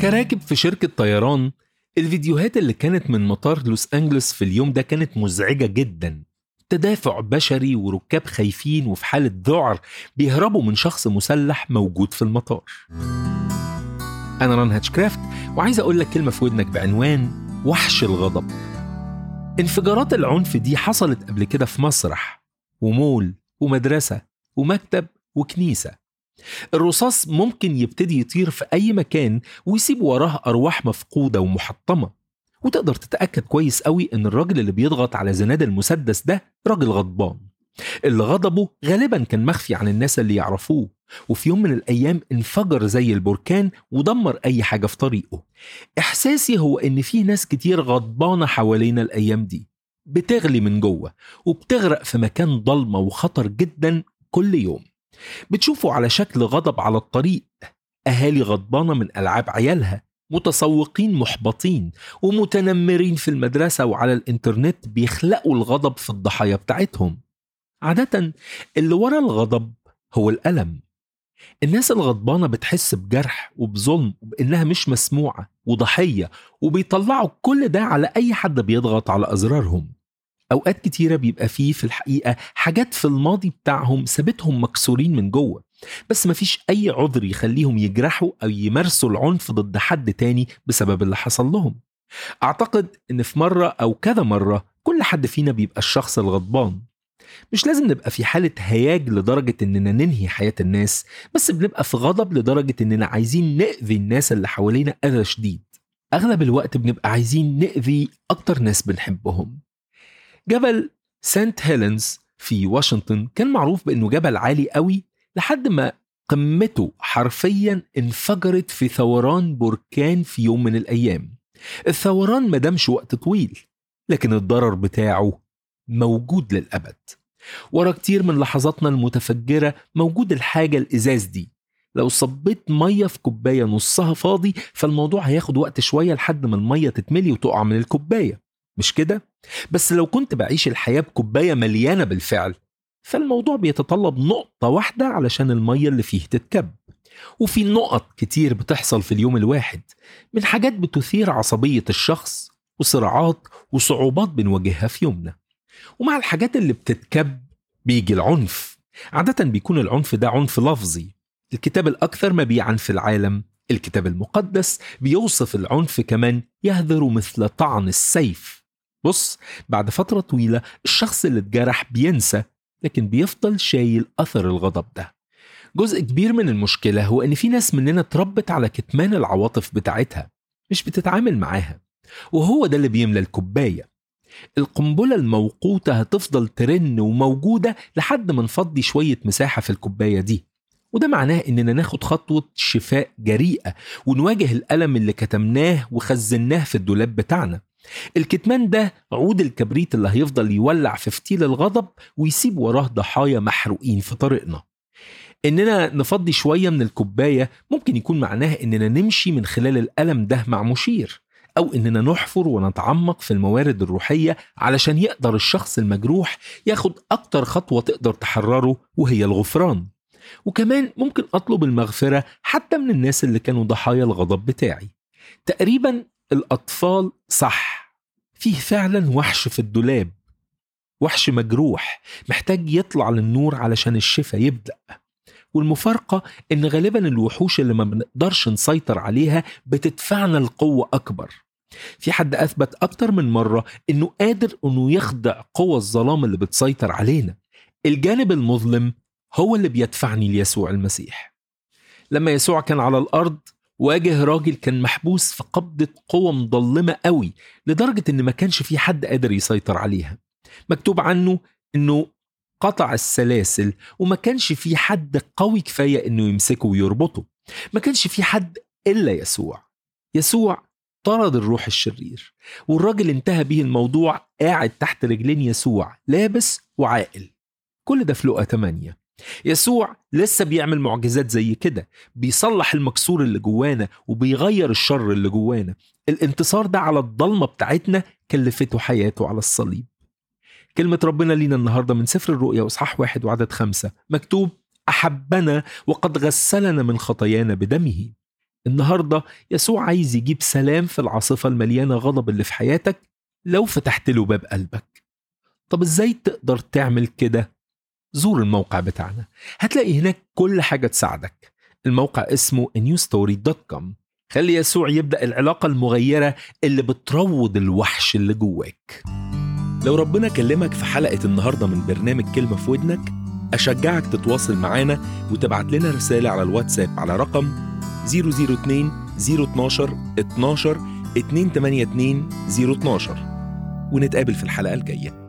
كراكب في شركة طيران الفيديوهات اللي كانت من مطار لوس أنجلوس في اليوم ده كانت مزعجة جدا تدافع بشري وركاب خايفين وفي حالة ذعر بيهربوا من شخص مسلح موجود في المطار أنا ران هاتشكرافت وعايز أقول لك كلمة في ودنك بعنوان وحش الغضب انفجارات العنف دي حصلت قبل كده في مسرح ومول ومدرسة ومكتب وكنيسة الرصاص ممكن يبتدي يطير في أي مكان ويسيب وراه أرواح مفقودة ومحطمة وتقدر تتأكد كويس قوي إن الراجل اللي بيضغط على زناد المسدس ده راجل غضبان اللي غضبه غالبا كان مخفي عن الناس اللي يعرفوه وفي يوم من الأيام انفجر زي البركان ودمر أي حاجة في طريقه إحساسي هو إن في ناس كتير غضبانة حوالينا الأيام دي بتغلي من جوه وبتغرق في مكان ضلمة وخطر جدا كل يوم بتشوفوا على شكل غضب على الطريق أهالي غضبانة من ألعاب عيالها متسوقين محبطين ومتنمرين في المدرسة وعلى الإنترنت بيخلقوا الغضب في الضحايا بتاعتهم عادة اللي ورا الغضب هو الألم الناس الغضبانة بتحس بجرح وبظلم وبإنها مش مسموعة وضحية وبيطلعوا كل ده على أي حد بيضغط على أزرارهم أوقات كتيرة بيبقى فيه في الحقيقة حاجات في الماضي بتاعهم سابتهم مكسورين من جوه بس مفيش أي عذر يخليهم يجرحوا أو يمارسوا العنف ضد حد تاني بسبب اللي حصل لهم أعتقد إن في مرة أو كذا مرة كل حد فينا بيبقى الشخص الغضبان مش لازم نبقى في حالة هياج لدرجة إننا ننهي حياة الناس بس بنبقى في غضب لدرجة إننا عايزين نأذي الناس اللي حوالينا أذى شديد أغلب الوقت بنبقى عايزين نأذي أكتر ناس بنحبهم جبل سانت هيلينز في واشنطن كان معروف بأنه جبل عالي قوي لحد ما قمته حرفيا انفجرت في ثوران بركان في يوم من الأيام الثوران ما دامش وقت طويل لكن الضرر بتاعه موجود للأبد ورا كتير من لحظاتنا المتفجرة موجود الحاجة الإزاز دي لو صبيت مية في كوباية نصها فاضي فالموضوع هياخد وقت شوية لحد ما المية تتملي وتقع من الكوباية مش كده؟ بس لو كنت بعيش الحياة بكوباية مليانة بالفعل فالموضوع بيتطلب نقطة واحدة علشان المية اللي فيه تتكب وفي نقط كتير بتحصل في اليوم الواحد من حاجات بتثير عصبية الشخص وصراعات وصعوبات بنواجهها في يومنا ومع الحاجات اللي بتتكب بيجي العنف عادة بيكون العنف ده عنف لفظي الكتاب الأكثر مبيعا في العالم الكتاب المقدس بيوصف العنف كمان يهذر مثل طعن السيف بص بعد فترة طويلة الشخص اللي اتجرح بينسى لكن بيفضل شايل أثر الغضب ده جزء كبير من المشكلة هو إن في ناس مننا اتربت على كتمان العواطف بتاعتها مش بتتعامل معاها وهو ده اللي بيملى الكوباية القنبلة الموقوتة هتفضل ترن وموجودة لحد ما نفضي شوية مساحة في الكوباية دي وده معناه إننا ناخد خطوة شفاء جريئة ونواجه الألم اللي كتمناه وخزناه في الدولاب بتاعنا الكتمان ده عود الكبريت اللي هيفضل يولع في فتيل الغضب ويسيب وراه ضحايا محروقين في طريقنا إننا نفضي شوية من الكوباية ممكن يكون معناه إننا نمشي من خلال الألم ده مع مشير أو إننا نحفر ونتعمق في الموارد الروحية علشان يقدر الشخص المجروح ياخد أكتر خطوة تقدر تحرره وهي الغفران وكمان ممكن أطلب المغفرة حتى من الناس اللي كانوا ضحايا الغضب بتاعي تقريبا الأطفال صح فيه فعلا وحش في الدولاب وحش مجروح محتاج يطلع للنور علشان الشفاء يبدأ والمفارقة إن غالبا الوحوش اللي ما بنقدرش نسيطر عليها بتدفعنا لقوة أكبر في حد أثبت أكتر من مرة إنه قادر إنه يخضع قوى الظلام اللي بتسيطر علينا الجانب المظلم هو اللي بيدفعني ليسوع المسيح لما يسوع كان على الأرض واجه راجل كان محبوس في قبضة قوة مظلمة قوي لدرجة إن ما كانش في حد قادر يسيطر عليها مكتوب عنه إنه قطع السلاسل وما كانش في حد قوي كفاية إنه يمسكه ويربطه ما كانش في حد إلا يسوع يسوع طرد الروح الشرير والراجل انتهى به الموضوع قاعد تحت رجلين يسوع لابس وعاقل كل ده في لقا 8 يسوع لسه بيعمل معجزات زي كده بيصلح المكسور اللي جوانا وبيغير الشر اللي جوانا الانتصار ده على الضلمة بتاعتنا كلفته حياته على الصليب كلمة ربنا لينا النهاردة من سفر الرؤيا وإصحاح واحد وعدد خمسة مكتوب أحبنا وقد غسلنا من خطايانا بدمه النهاردة يسوع عايز يجيب سلام في العاصفة المليانة غضب اللي في حياتك لو فتحت له باب قلبك طب ازاي تقدر تعمل كده؟ زور الموقع بتاعنا هتلاقي هناك كل حاجة تساعدك الموقع اسمه newstory.com خلي يسوع يبدأ العلاقة المغيرة اللي بتروض الوحش اللي جواك لو ربنا كلمك في حلقة النهاردة من برنامج كلمة في ودنك أشجعك تتواصل معانا وتبعت لنا رسالة على الواتساب على رقم 002 012 12 282 012 ونتقابل في الحلقة الجاية